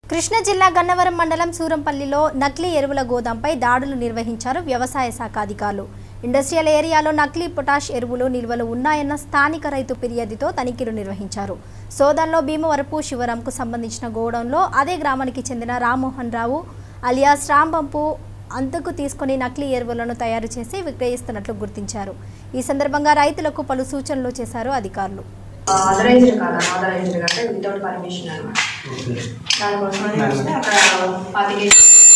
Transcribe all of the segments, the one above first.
కృష్ణా జిల్లా గన్నవరం మండలం సూరంపల్లిలో నకిలీ ఎరువుల గోదాంపై దాడులు నిర్వహించారు వ్యవసాయ శాఖ అధికారులు ఇండస్ట్రియల్ ఏరియాలో నకిలీ పొటాష్ ఎరువులు నిల్వలు ఉన్నాయన్న స్థానిక రైతు ఫిర్యాదుతో తనిఖీలు నిర్వహించారు సోదంలో భీమవరపు శివరాంకు సంబంధించిన గోడౌన్లో అదే గ్రామానికి చెందిన రామ్మోహన్ రావు అలియాస్ రాంబంపు అంతకు తీసుకొని నకిలీ ఎరువులను తయారు చేసి విక్రయిస్తున్నట్లు గుర్తించారు ఈ సందర్భంగా రైతులకు పలు సూచనలు చేశారు అధికారులు ఆథరైజ్డ్ కాదు అనాథరైజ్డ్ అంటే వితౌట్ పర్మిషన్ అనమాట దానికోసం అని వస్తే అక్కడ పాతికే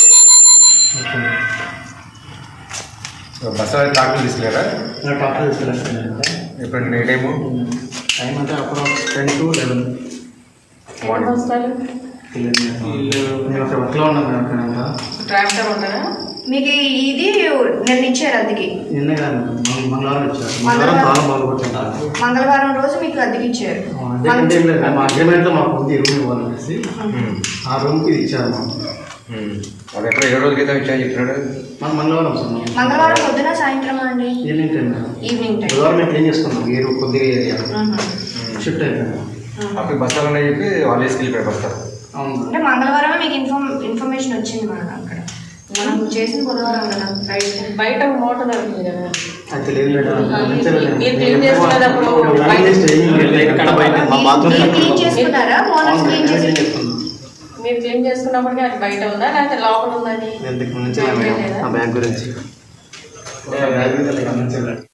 బస్ ట్రాక్టర్ తీసుకెళ్ళారా నా టాక్టర్ తీసుకెళ్ళాను ఇప్పుడు ఏ టైము టైం అంటే approx ten to eleven morning నేను అక్కడ వర్క్లో ఉన్నాను మేడం అక్కడ ట్రాక్టర్ ఉంటుందా మీకు ఇది నేను ఇచ్చారు అద్దెకి నిన్నే కాదు మేడం, మంగళవారం ఇచ్చారు మంగళవారం తాళం బాగా కొట్టాను మంగళవారం రోజు మీకు అద్దెకి ఇచ్చారు అదేంటే ఏం లేదు మా అగ్రిమెంట్లో మాకు ఉంది రూమ్ ఇవ్వాలనేసి ఆ రూమ్కి ఇది ఇచ్చారు మాకు అది ఎక్కడ ఏడు రోజుల క్రితం ఇచ్చా చెప్తున్నాడు మాకు మంగళవారం సార్ మాకు. మంగళవారం పొద్దున సాయంత్రం అండి evening time madam evening time బుధవారం మేము క్లీన్ చేసుకున్నాం ఏ రూ- కొద్దిగా ఏరియా షిఫ్ట్ అయిపోయాము అప్పుడు బస్తాలు ఉన్నాయి చెప్పి వాళ్ళు వేసుకెళ్ళిపోయారు బస్తాలు అవును మేడం. అంటే మంగళవారమే మీకు ఇన్ఫార్మ్ ఇన్ఫర్మేషన్ వచ్చింది మనకు అక్కడ మనం చేసిన బుధవారం కదా రైట్ బయట మోటార్ ఉంది కదా అది తెలియదు మేడం మంచిగా వెళ్ళాము. మీరు క్లీన్ చేసుకునేటప్పుడు క్లీన్ చేసి ట్రైనింగ్ వెళ్ళి ఇక్కడ బయట మా బాత్రూమ్ మీరు క్లీన్ చేసుకున్నారా మార్నింగ్ క్లీన్ క్లీన్ చేసి చేసుకున్నాం మీరు క్లీన్ చేసుకున్నప్పటికీ అది బయట ఉందా లేకపోతే లోపల ఉందా అది ఇంతకు నుంచి నా బ్యాగ్ గురించి బ్యాగ్ గురించి